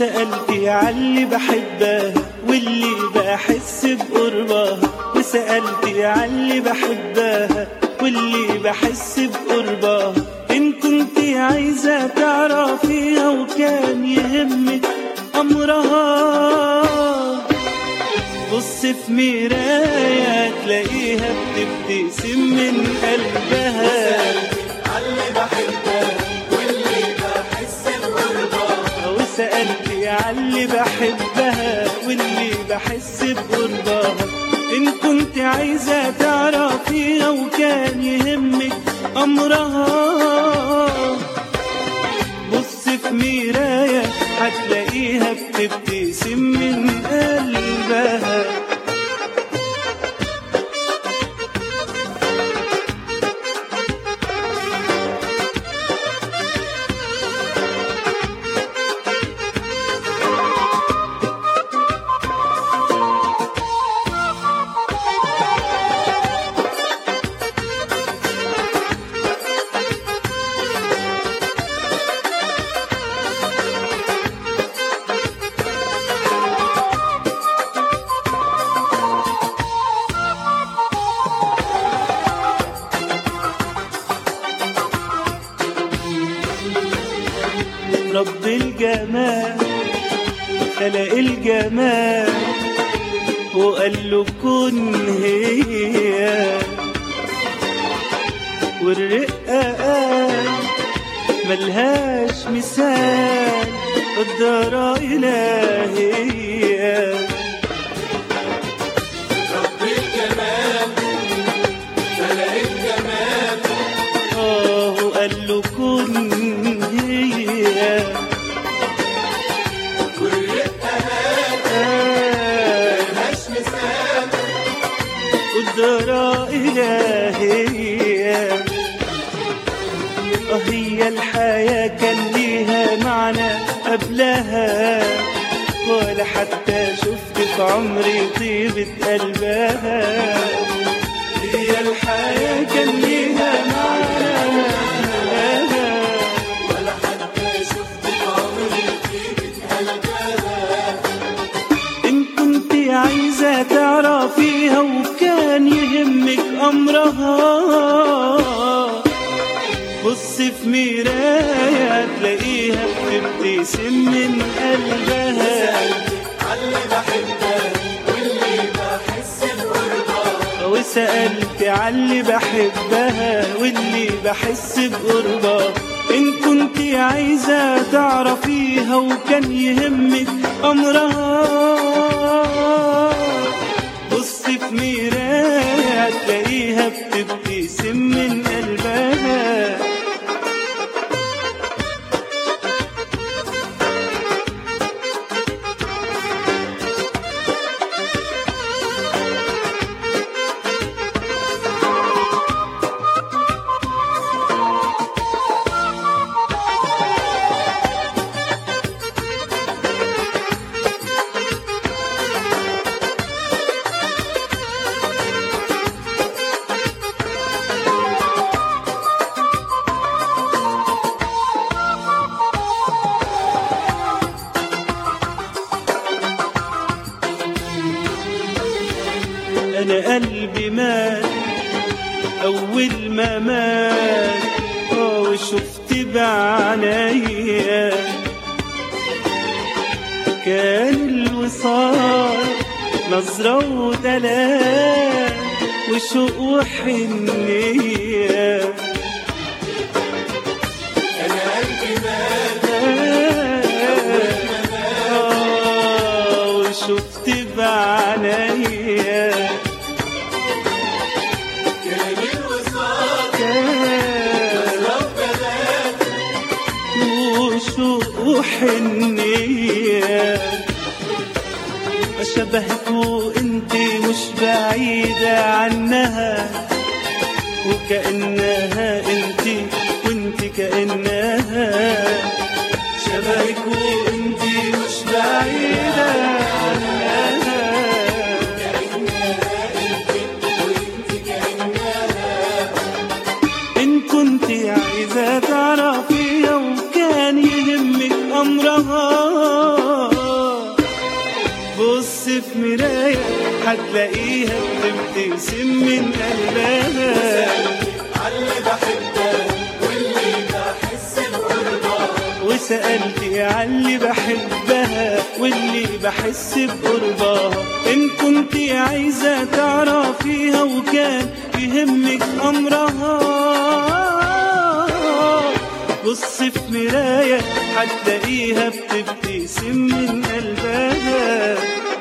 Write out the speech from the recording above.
وسألتي عاللي بحبها واللي بحس بقربها وسألتي عاللي بحبها واللي بحس بقربها إن كنت عايزة تعرفيها وكان يهمك أمرها بص في مراية تلاقيها بتبتسم من قلبها عاللي بحبها واللي بحس بقربها وسألتي عاللي بحبها واللي بحس بقربها إن كنت عايزة تعرفيها وكان يهمك أمرها بص في مراية هتلاقيها بتبتسم من قلبها رب الجمال خلق الجمال وقال له كن هي والرقة قال ملهاش مثال قدرة إلهية رب الجمال خلق الجمال آه وقال له كن هي والرقة آه ملهاش مثال قدرة إلهية آه هي الحياة كان ليها معنى قبلها ولا حتى شفت في عمري طيبة قلبها هي الحياة كان ليها معنى قبلها ولا حتى شفت عمري طيبة قلبها إن كنت عايزة تعرفيها وكان يهمك أمرها بص في مراية تلاقيها بتبتسم من قلبها عاللي بحبها واللي بحس بقربها وسألت عاللي بحبها واللي بحس بقربها إن كنت عايزة تعرفيها وكان يهمك أمرها بص في مراية تلاقيها بتبتسم من قلبها أنا قلبي مات أول ما مات آه وشفت بعينيا كان الوصال نظرة ودلال وشوق وحنية أنا قلبي مات آه وشفت بعينيا كان الوصال كان رب بلاد وشوق وحنية شبهك وانت مش بعيدة عنها وكأنها انت وانت كأنها شبهك وانت مش بعيدة عنها إن كنت عايزة تعرفيها وكان يهمك أمرها في مراية هتلاقيها بتبتسم من قلبها علي بحبها واللي بحس بقربها وسألت عاللي بحبها واللي بحس بقربها إن كنت عايزة تعرفيها وكان يهمك أمرها بص في مراية هتلاقيها بتبتسم من قلبها